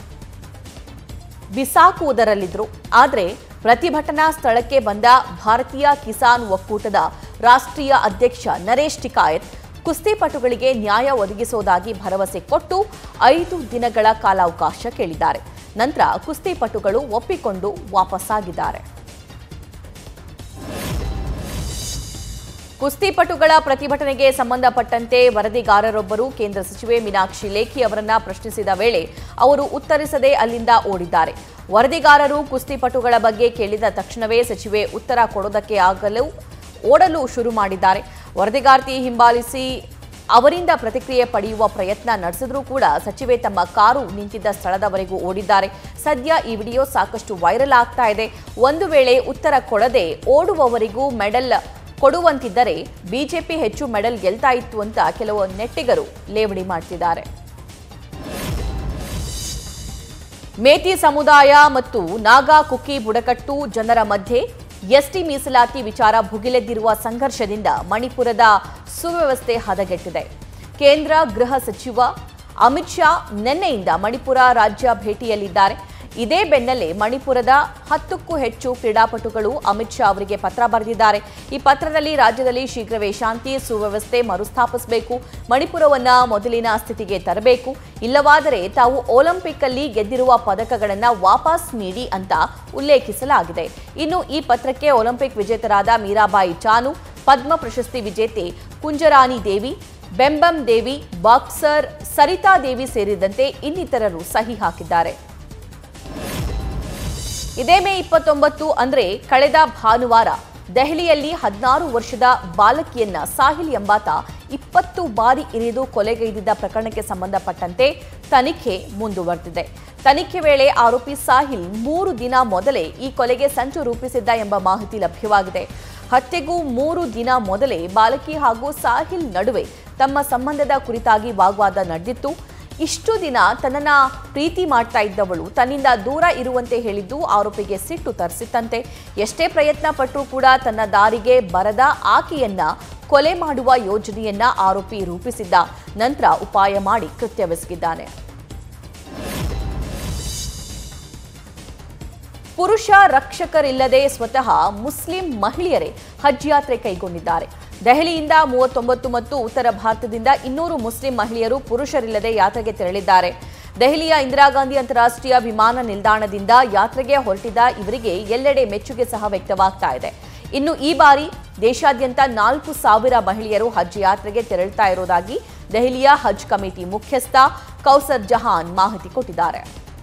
ಬಿಸಾಕುವುದರಲ್ಲಿದ್ರು ಆದರೆ ಪ್ರತಿಭಟನಾ ಸ್ಥಳಕ್ಕೆ ಬಂದ ಭಾರತೀಯ ಕಿಸಾನ್ ಒಕ್ಕೂಟದ ರಾಷ್ಟ್ರೀಯ ಅಧ್ಯಕ್ಷ ನರೇಶ್ ಟಿಕಾಯತ್ ಕುಸ್ತಿಪಟುಗಳಿಗೆ ನ್ಯಾಯ ಒದಗಿಸೋದಾಗಿ ಭರವಸೆ ಕೊಟ್ಟು ಐದು ದಿನಗಳ ಕಾಲಾವಕಾಶ ಕೇಳಿದ್ದಾರೆ ನಂತರ ಕುಸ್ತಿಪಟುಗಳು ಒಪ್ಪಿಕೊಂಡು ವಾಪಸ್ಸಾಗಿದ್ದಾರೆ ಕುಸ್ತಿಪಟುಗಳ ಪ್ರತಿಭಟನೆಗೆ ಸಂಬಂಧಪಟ್ಟಂತೆ ವರದಿಗಾರರೊಬ್ಬರು ಕೇಂದ್ರ ಸಚಿವೆ ಮೀನಾಕ್ಷಿ ಲೇಖಿ ಅವರನ್ನ ಪ್ರಶ್ನಿಸಿದ ವೇಳೆ ಅವರು ಉತ್ತರಿಸದೆ ಅಲ್ಲಿಂದ ಓಡಿದ್ದಾರೆ ವರದಿಗಾರರು ಕುಸ್ತಿಪಟುಗಳ ಬಗ್ಗೆ ಕೇಳಿದ ತಕ್ಷಣವೇ ಸಚಿವೆ ಉತ್ತರ ಕೊಡೋದಕ್ಕೆ ಆಗಲು ಓಡಲು ಶುರು ಮಾಡಿದ್ದಾರೆ ವರದಿಗಾರ್ತಿ ಹಿಂಬಾಲಿಸಿ ಅವರಿಂದ ಪ್ರತಿಕ್ರಿಯೆ ಪಡೆಯುವ ಪ್ರಯತ್ನ ನಡೆಸಿದ್ರೂ ಕೂಡ ಸಚಿವೆ ತಮ್ಮ ಕಾರು ನಿಂತಿದ್ದ ಸ್ಥಳದವರೆಗೂ ಓಡಿದ್ದಾರೆ ಸದ್ಯ ಈ ವಿಡಿಯೋ ಸಾಕಷ್ಟು ವೈರಲ್ ಆಗ್ತಾ ಇದೆ ಒಂದು ವೇಳೆ ಉತ್ತರ ಕೊಡದೆ ಓಡುವವರಿಗೂ ಮೆಡಲ್ ಕೊಡುವಂತಿದ್ದರೆ ಬಿಜೆಪಿ ಹೆಚ್ಚು ಮೆಡಲ್ ಗೆಲ್ತಾ ಇತ್ತು ಅಂತ ಕೆಲವು ನೆಟ್ಟಿಗರು ಲೇವಡಿ ಮಾಡ್ತಿದ್ದಾರೆ ಮೇತಿ ಸಮುದಾಯ ಮತ್ತು ನಾಗಾ ಕುಕ್ಕಿ ಬುಡಕಟ್ಟು ಜನರ ಮಧ್ಯೆ ಎಸ್ಟಿ ಮೀಸಲಾತಿ ವಿಚಾರ ಭುಗಿಲೆದ್ದಿರುವ ಸಂಘರ್ಷದಿಂದ ಮಣಿಪುರದ ಸುವ್ಯವಸ್ಥೆ ಹದಗೆಟ್ಟಿದೆ ಕೇಂದ್ರ ಗೃಹ ಸಚಿವ ಅಮಿತ್ ಶಾ ನಿನ್ನೆಯಿಂದ ಮಣಿಪುರ ರಾಜ್ಯ ಭೇಟಿಯಲ್ಲಿದ್ದಾರೆ ಇದೇ ಬೆನ್ನಲ್ಲೇ ಮಣಿಪುರದ ಹತ್ತಕ್ಕೂ ಹೆಚ್ಚು ಕ್ರೀಡಾಪಟುಗಳು ಅಮಿತ್ ಶಾ ಅವರಿಗೆ ಪತ್ರ ಬರೆದಿದ್ದಾರೆ ಈ ಪತ್ರದಲ್ಲಿ ರಾಜ್ಯದಲ್ಲಿ ಶೀಘ್ರವೇ ಶಾಂತಿ ಸುವ್ಯವಸ್ಥೆ ಮರುಸ್ಥಾಪಿಸಬೇಕು ಮಣಿಪುರವನ್ನ ಮೊದಲಿನ ಸ್ಥಿತಿಗೆ ತರಬೇಕು ಇಲ್ಲವಾದರೆ ತಾವು ಒಲಿಂಪಿಕ್ ಅಲ್ಲಿ ಗೆದ್ದಿರುವ ಪದಕಗಳನ್ನು ವಾಪಸ್ ನೀಡಿ ಅಂತ ಉಲ್ಲೇಖಿಸಲಾಗಿದೆ ಇನ್ನು ಈ ಪತ್ರಕ್ಕೆ ಒಲಿಂಪಿಕ್ ವಿಜೇತರಾದ ಮೀರಾಬಾಯಿ ಚಾನು ಪದ್ಮ ಪ್ರಶಸ್ತಿ ವಿಜೇತೆ ಕುಂಜರಾಣಿ ದೇವಿ ಬೆಂಬಂ ದೇವಿ ಬಾಕ್ಸರ್ ಸರಿತಾ ದೇವಿ ಸೇರಿದಂತೆ ಇನ್ನಿತರರು ಸಹಿ ಹಾಕಿದ್ದಾರೆ ಇದೇ ಮೇ ಇಪ್ಪತ್ತೊಂಬತ್ತು ಅಂದ್ರೆ ಕಳೆದ ಭಾನುವಾರ ದೆಹಲಿಯಲ್ಲಿ ಹದಿನಾರು ವರ್ಷದ ಬಾಲಕಿಯನ್ನ ಸಾಹಿಲ್ ಎಂಬಾತ ಇಪ್ಪತ್ತು ಬಾರಿ ಇರಿದು ಕೊಲೆಗೈದಿದ್ದ ಪ್ರಕರಣಕ್ಕೆ ಸಂಬಂಧಪಟ್ಟಂತೆ ತನಿಖೆ ಮುಂದುವರೆದಿದೆ ತನಿಖೆ ವೇಳೆ ಆರೋಪಿ ಸಾಹಿಲ್ ಮೂರು ದಿನ ಮೊದಲೇ ಈ ಕೊಲೆಗೆ ಸಂಚು ರೂಪಿಸಿದ್ದ ಎಂಬ ಮಾಹಿತಿ ಲಭ್ಯವಾಗಿದೆ ಹತ್ಯೆಗೂ ಮೂರು ದಿನ ಮೊದಲೇ ಬಾಲಕಿ ಹಾಗೂ ಸಾಹಿಲ್ ನಡುವೆ ತಮ್ಮ ಸಂಬಂಧದ ಕುರಿತಾಗಿ ವಾಗ್ವಾದ ನಡೆದಿತ್ತು ಇಷ್ಟು ದಿನ ತನ್ನನ್ನ ಪ್ರೀತಿ ಮಾಡ್ತಾ ಇದ್ದವಳು ತನ್ನಿಂದ ದೂರ ಇರುವಂತೆ ಹೇಳಿದ್ದು ಆರೋಪಿಗೆ ಸಿಟ್ಟು ತರಿಸಿತ್ತಂತೆ ಎಷ್ಟೇ ಪ್ರಯತ್ನ ಪಟ್ಟರೂ ಕೂಡ ತನ್ನ ದಾರಿಗೆ ಬರದ ಆಕೆಯನ್ನ ಕೊಲೆ ಮಾಡುವ ಯೋಜನೆಯನ್ನ ಆರೋಪಿ ರೂಪಿಸಿದ್ದ ನಂತರ ಉಪಾಯ ಮಾಡಿ ಕೃತ್ಯವೆಸಗಿದ್ದಾನೆ ಪುರುಷ ರಕ್ಷಕರಿಲ್ಲದೆ ಸ್ವತಃ ಮುಸ್ಲಿಂ ಮಹಿಳೆಯರೇ ಹಜ್ ಯಾತ್ರೆ ಕೈಗೊಂಡಿದ್ದಾರೆ ದೆಹಲಿಯಿಂದ ಮೂವತ್ತೊಂಬತ್ತು ಮತ್ತು ಉತ್ತರ ಭಾರತದಿಂದ ಇನ್ನೂರು ಮುಸ್ಲಿಂ ಮಹಿಳೆಯರು ಪುರುಷರಿಲ್ಲದೆ ಯಾತ್ರೆಗೆ ತೆರಳಿದ್ದಾರೆ ದೆಹಲಿಯ ಇಂದಿರಾ ಗಾಂಧಿ ಅಂತಾರಾಷ್ಟ್ರೀಯ ವಿಮಾನ ನಿಲ್ದಾಣದಿಂದ ಯಾತ್ರೆಗೆ ಹೊರಟಿದ್ದ ಇವರಿಗೆ ಎಲ್ಲೆಡೆ ಮೆಚ್ಚುಗೆ ಸಹ ವ್ಯಕ್ತವಾಗ್ತಾ ಇದೆ ಇನ್ನು ಈ ಬಾರಿ ದೇಶಾದ್ಯಂತ ನಾಲ್ಕು ಸಾವಿರ ಮಹಿಳೆಯರು ಹಜ್ ಯಾತ್ರೆಗೆ ತೆರಳುತ್ತಾ ಇರೋದಾಗಿ ದೆಹಲಿಯ ಹಜ್ ಕಮಿಟಿ ಮುಖ್ಯಸ್ಥ ಕೌಸರ್ ಜಹಾನ್ ಮಾಹಿತಿ ಕೊಟ್ಟಿದ್ದಾರೆ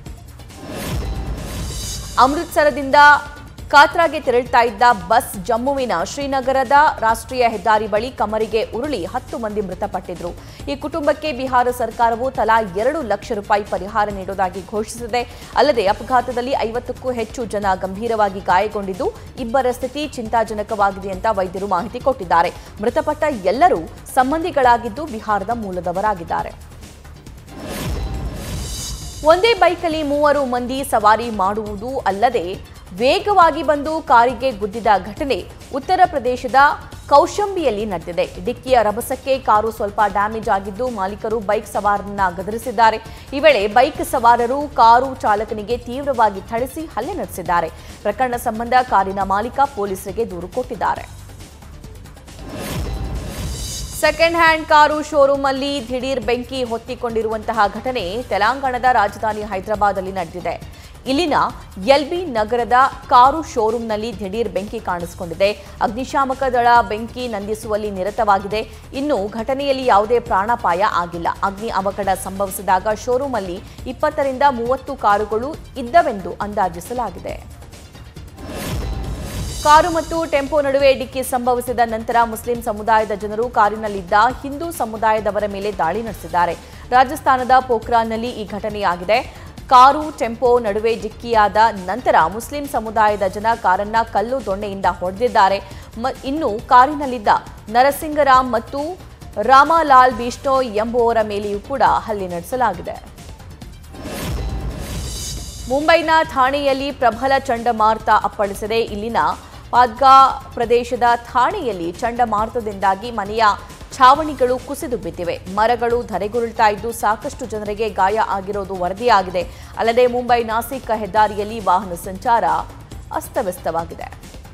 ಅಮೃತ್ಸರದಿಂದ ಕಾತ್ರಾಗೆ ತೆರಳುತ್ತಾ ಇದ್ದ ಬಸ್ ಜಮ್ಮುವಿನ ಶ್ರೀನಗರದ ರಾಷ್ಟ್ರೀಯ ಹೆದ್ದಾರಿ ಬಳಿ ಕಮರಿಗೆ ಉರುಳಿ ಹತ್ತು ಮಂದಿ ಮೃತಪಟ್ಟಿದ್ರು ಈ ಕುಟುಂಬಕ್ಕೆ ಬಿಹಾರ ಸರ್ಕಾರವು ತಲಾ ಎರಡು ಲಕ್ಷ ರೂಪಾಯಿ ಪರಿಹಾರ ನೀಡುವುದಾಗಿ ಘೋಷಿಸಿದೆ ಅಲ್ಲದೆ ಅಪಘಾತದಲ್ಲಿ ಐವತ್ತಕ್ಕೂ ಹೆಚ್ಚು ಜನ ಗಂಭೀರವಾಗಿ ಗಾಯಗೊಂಡಿದ್ದು ಇಬ್ಬರ ಸ್ಥಿತಿ ಚಿಂತಾಜನಕವಾಗಿದೆ ಅಂತ ವೈದ್ಯರು ಮಾಹಿತಿ ಕೊಟ್ಟಿದ್ದಾರೆ ಮೃತಪಟ್ಟ ಎಲ್ಲರೂ ಸಂಬಂಧಿಗಳಾಗಿದ್ದು ಬಿಹಾರದ ಮೂಲದವರಾಗಿದ್ದಾರೆ ಒಂದೇ ಬೈಕಲ್ಲಿ ಮೂವರು ಮಂದಿ ಸವಾರಿ ಮಾಡುವುದು ಅಲ್ಲದೆ ವೇಗವಾಗಿ ಬಂದು ಕಾರಿಗೆ ಗುದ್ದಿದ ಘಟನೆ ಉತ್ತರ ಪ್ರದೇಶದ ಕೌಶಂಬಿಯಲ್ಲಿ ನಡೆದಿದೆ ಡಿಕ್ಕಿಯ ರಭಸಕ್ಕೆ ಕಾರು ಸ್ವಲ್ಪ ಡ್ಯಾಮೇಜ್ ಆಗಿದ್ದು ಮಾಲೀಕರು ಬೈಕ್ ಸವಾರರನ್ನ ಗದರಿಸಿದ್ದಾರೆ ಈ ವೇಳೆ ಬೈಕ್ ಸವಾರರು ಕಾರು ಚಾಲಕನಿಗೆ ತೀವ್ರವಾಗಿ ಥಳಿಸಿ ಹಲ್ಲೆ ನಡೆಸಿದ್ದಾರೆ ಪ್ರಕರಣ ಸಂಬಂಧ ಕಾರಿನ ಮಾಲೀಕ ಪೊಲೀಸರಿಗೆ ದೂರು ಕೊಟ್ಟಿದ್ದಾರೆ ಸೆಕೆಂಡ್ ಹ್ಯಾಂಡ್ ಕಾರು ಶೋರೂಮ್ ಅಲ್ಲಿ ದಿಢೀರ್ ಬೆಂಕಿ ಹೊತ್ತಿಕೊಂಡಿರುವಂತಹ ಘಟನೆ ತೆಲಂಗಾಣದ ರಾಜಧಾನಿ ಹೈದರಾಬಾದ್ ಅಲ್ಲಿ ನಡೆದಿದೆ ಇಲ್ಲಿನ ಎಲ್ಬಿ ನಗರದ ಕಾರು ಶೋರೂಮ್ನಲ್ಲಿ ದಿಢೀರ್ ಬೆಂಕಿ ಕಾಣಿಸಿಕೊಂಡಿದೆ ಅಗ್ನಿಶಾಮಕ ದಳ ಬೆಂಕಿ ನಂದಿಸುವಲ್ಲಿ ನಿರತವಾಗಿದೆ ಇನ್ನು ಘಟನೆಯಲ್ಲಿ ಯಾವುದೇ ಪ್ರಾಣಾಪಾಯ ಆಗಿಲ್ಲ ಅಗ್ನಿ ಅವಘಡ ಸಂಭವಿಸಿದಾಗ ಶೋರೂಮ್ ಅಲ್ಲಿ ಇಪ್ಪತ್ತರಿಂದ ಮೂವತ್ತು ಕಾರುಗಳು ಇದ್ದವೆಂದು ಅಂದಾಜಿಸಲಾಗಿದೆ ಕಾರು ಮತ್ತು ಟೆಂಪೋ ನಡುವೆ ಡಿಕ್ಕಿ ಸಂಭವಿಸಿದ ನಂತರ ಮುಸ್ಲಿಂ ಸಮುದಾಯದ ಜನರು ಕಾರಿನಲ್ಲಿದ್ದ ಹಿಂದೂ ಸಮುದಾಯದವರ ಮೇಲೆ ದಾಳಿ ನಡೆಸಿದ್ದಾರೆ ರಾಜಸ್ಥಾನದ ಪೋಖ್ರಾನ್ನಲ್ಲಿ ಈ ಘಟನೆಯಾಗಿದೆ ಕಾರು ಟೆಂಪೋ ನಡುವೆ ಡಿಕ್ಕಿಯಾದ ನಂತರ ಮುಸ್ಲಿಂ ಸಮುದಾಯದ ಜನ ಕಾರನ್ನ ಕಲ್ಲು ದೊಣ್ಣೆಯಿಂದ ಹೊಡೆದಿದ್ದಾರೆ ಮ- ಇನ್ನು ಕಾರಿನಲ್ಲಿದ್ದ ನರಸಿಂಗರಾಮ್ ಮತ್ತು ರಾಮಲಾಲ್ ಬಿಷ್ಣೋಯ್ ಎಂಬುವವರ ಮೇಲೆಯೂ ಕೂಡ ಹಲ್ಲೆ ನಡೆಸಲಾಗಿದೆ ಮುಂಬೈನ ಥಾಣೆಯಲ್ಲಿ ಪ್ರಬಲ ಚಂಡಮಾರುತ ಅಪ್ಪಳಿಸಿದೆ ಇಲ್ಲಿನ ಪಾದ್ಗಾ ಪ್ರದೇಶದ ಥಾಣೆಯಲ್ಲಿ ಚಂಡಮಾರುತದಿಂದಾಗಿ ಮನೆಯ ಛಾವಣಿಗಳು ಕುಸಿದು ಬಿದ್ದಿವೆ ಮರಗಳು ಧರೆಗುರುಳ್ತಾ ಇದ್ದು ಸಾಕಷ್ಟು ಜನರಿಗೆ ಗಾಯ ಆಗಿರೋದು ವರದಿಯಾಗಿದೆ ಅಲ್ಲದೆ ಮುಂಬೈ ನಾಸಿಕ್ ಹೆದ್ದಾರಿಯಲ್ಲಿ ವಾಹನ ಸಂಚಾರ ಅಸ್ತವ್ಯಸ್ತವಾಗಿದೆ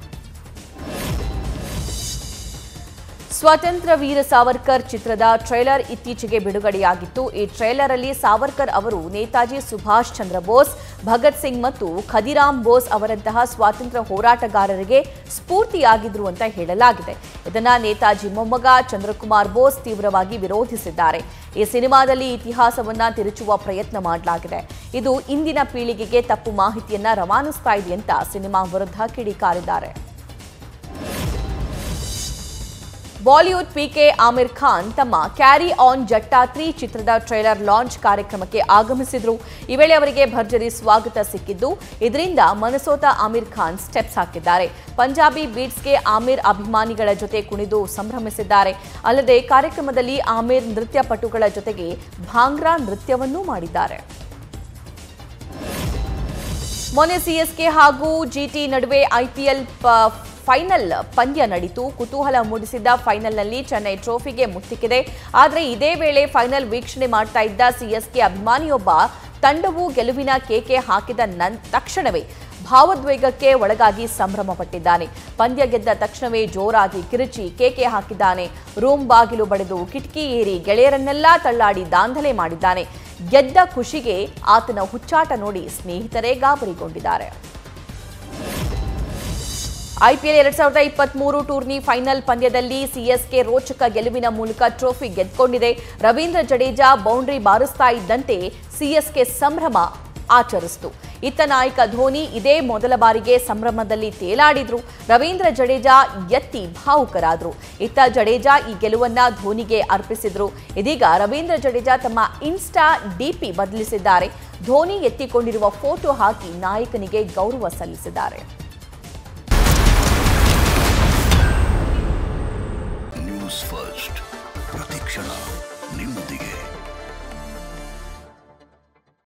ಸ್ವಾತಂತ್ರ್ಯ ವೀರ ಸಾವರ್ಕರ್ ಚಿತ್ರದ ಟ್ರೈಲರ್ ಇತ್ತೀಚೆಗೆ ಬಿಡುಗಡೆಯಾಗಿತ್ತು ಈ ಟ್ರೈಲರ್ ಅಲ್ಲಿ ಸಾವರ್ಕರ್ ಅವರು ನೇತಾಜಿ ಸುಭಾಷ್ ಚಂದ್ರ ಬೋಸ್ ಭಗತ್ ಸಿಂಗ್ ಮತ್ತು ಖದಿರಾಮ್ ಬೋಸ್ ಅವರಂತಹ ಸ್ವಾತಂತ್ರ್ಯ ಹೋರಾಟಗಾರರಿಗೆ ಸ್ಫೂರ್ತಿಯಾಗಿದ್ರು ಅಂತ ಹೇಳಲಾಗಿದೆ ಇದನ್ನ ನೇತಾಜಿ ಮೊಮ್ಮಗ ಚಂದ್ರಕುಮಾರ್ ಬೋಸ್ ತೀವ್ರವಾಗಿ ವಿರೋಧಿಸಿದ್ದಾರೆ ಈ ಸಿನಿಮಾದಲ್ಲಿ ಇತಿಹಾಸವನ್ನ ತಿರುಚುವ ಪ್ರಯತ್ನ ಮಾಡಲಾಗಿದೆ ಇದು ಇಂದಿನ ಪೀಳಿಗೆಗೆ ತಪ್ಪು ಮಾಹಿತಿಯನ್ನ ರವಾನಿಸ್ತಾ ಇದೆ ಅಂತ ಸಿನಿಮಾ ವಿರುದ್ಧ ಕಿಡಿಕಾರಿದ್ದಾರೆ ಬಾಲಿವುಡ್ ಪಿಕೆ ಆಮಿರ್ ಖಾನ್ ತಮ್ಮ ಕ್ಯಾರಿ ಆನ್ ಜಟ್ಟಾ ತ್ರೀ ಚಿತ್ರದ ಟ್ರೈಲರ್ ಲಾಂಚ್ ಕಾರ್ಯಕ್ರಮಕ್ಕೆ ಆಗಮಿಸಿದ್ರು ಈ ವೇಳೆ ಅವರಿಗೆ ಭರ್ಜರಿ ಸ್ವಾಗತ ಸಿಕ್ಕಿದ್ದು ಇದರಿಂದ ಮನಸೋತ ಆಮಿರ್ ಖಾನ್ ಸ್ಟೆಪ್ಸ್ ಹಾಕಿದ್ದಾರೆ ಪಂಜಾಬಿ ಬೀಟ್ಸ್ಗೆ ಆಮಿರ್ ಅಭಿಮಾನಿಗಳ ಜೊತೆ ಕುಣಿದು ಸಂಭ್ರಮಿಸಿದ್ದಾರೆ ಅಲ್ಲದೆ ಕಾರ್ಯಕ್ರಮದಲ್ಲಿ ಆಮಿರ್ ನೃತ್ಯ ಪಟುಗಳ ಜೊತೆಗೆ ಭಾಂಗ್ರಾ ನೃತ್ಯವನ್ನೂ ಮಾಡಿದ್ದಾರೆ ಮೊನ್ನೆ ಸಿಎಸ್ಕೆ ಹಾಗೂ ಜಿಟಿ ನಡುವೆ ಐಪಿಎಲ್ ಫೈನಲ್ ಪಂದ್ಯ ನಡೀತು ಕುತೂಹಲ ಮೂಡಿಸಿದ್ದ ಫೈನಲ್ನಲ್ಲಿ ಚೆನ್ನೈ ಟ್ರೋಫಿಗೆ ಮುತ್ತಿಕ್ಕಿದೆ ಆದರೆ ಇದೇ ವೇಳೆ ಫೈನಲ್ ವೀಕ್ಷಣೆ ಮಾಡ್ತಾ ಇದ್ದ ಸಿಎಸ್ಕೆ ಅಭಿಮಾನಿಯೊಬ್ಬ ತಂಡವು ಗೆಲುವಿನ ಕೇಕೆ ಹಾಕಿದ ನನ್ ತಕ್ಷಣವೇ ಭಾವೋದ್ವೇಗಕ್ಕೆ ಒಳಗಾಗಿ ಸಂಭ್ರಮ ಪಟ್ಟಿದ್ದಾನೆ ಪಂದ್ಯ ಗೆದ್ದ ತಕ್ಷಣವೇ ಜೋರಾಗಿ ಕಿರುಚಿ ಕೇಕೆ ಹಾಕಿದ್ದಾನೆ ರೂಮ್ ಬಾಗಿಲು ಬಡಿದು ಕಿಟಕಿ ಏರಿ ಗೆಳೆಯರನ್ನೆಲ್ಲ ತಳ್ಳಾಡಿ ದಾಂಧಲೆ ಮಾಡಿದ್ದಾನೆ ಗೆದ್ದ ಖುಷಿಗೆ ಆತನ ಹುಚ್ಚಾಟ ನೋಡಿ ಸ್ನೇಹಿತರೇ ಗಾಬರಿಗೊಂಡಿದ್ದಾರೆ ಐಪಿಎಲ್ ಎರಡ್ ಸಾವಿರದ ಇಪ್ಪತ್ಮೂರು ಟೂರ್ನಿ ಫೈನಲ್ ಪಂದ್ಯದಲ್ಲಿ ಸಿಎಸ್ಕೆ ರೋಚಕ ಗೆಲುವಿನ ಮೂಲಕ ಟ್ರೋಫಿ ಗೆದ್ದುಕೊಂಡಿದೆ ರವೀಂದ್ರ ಜಡೇಜಾ ಬೌಂಡ್ರಿ ಬಾರಿಸ್ತಾ ಇದ್ದಂತೆ ಸಿಎಸ್ಕೆ ಸಂಭ್ರಮ ಆಚರಿಸಿತು ಇತ್ತ ನಾಯಕ ಧೋನಿ ಇದೇ ಮೊದಲ ಬಾರಿಗೆ ಸಂಭ್ರಮದಲ್ಲಿ ತೇಲಾಡಿದ್ರು ರವೀಂದ್ರ ಜಡೇಜಾ ಎತ್ತಿ ಭಾವುಕರಾದ್ರು ಇತ್ತ ಜಡೇಜಾ ಈ ಗೆಲುವನ್ನ ಧೋನಿಗೆ ಅರ್ಪಿಸಿದ್ರು ಇದೀಗ ರವೀಂದ್ರ ಜಡೇಜಾ ತಮ್ಮ ಇನ್ಸ್ಟಾ ಡಿಪಿ ಬದಲಿಸಿದ್ದಾರೆ ಧೋನಿ ಎತ್ತಿಕೊಂಡಿರುವ ಫೋಟೋ ಹಾಕಿ ನಾಯಕನಿಗೆ ಗೌರವ ಸಲ್ಲಿಸಿದ್ದಾರೆ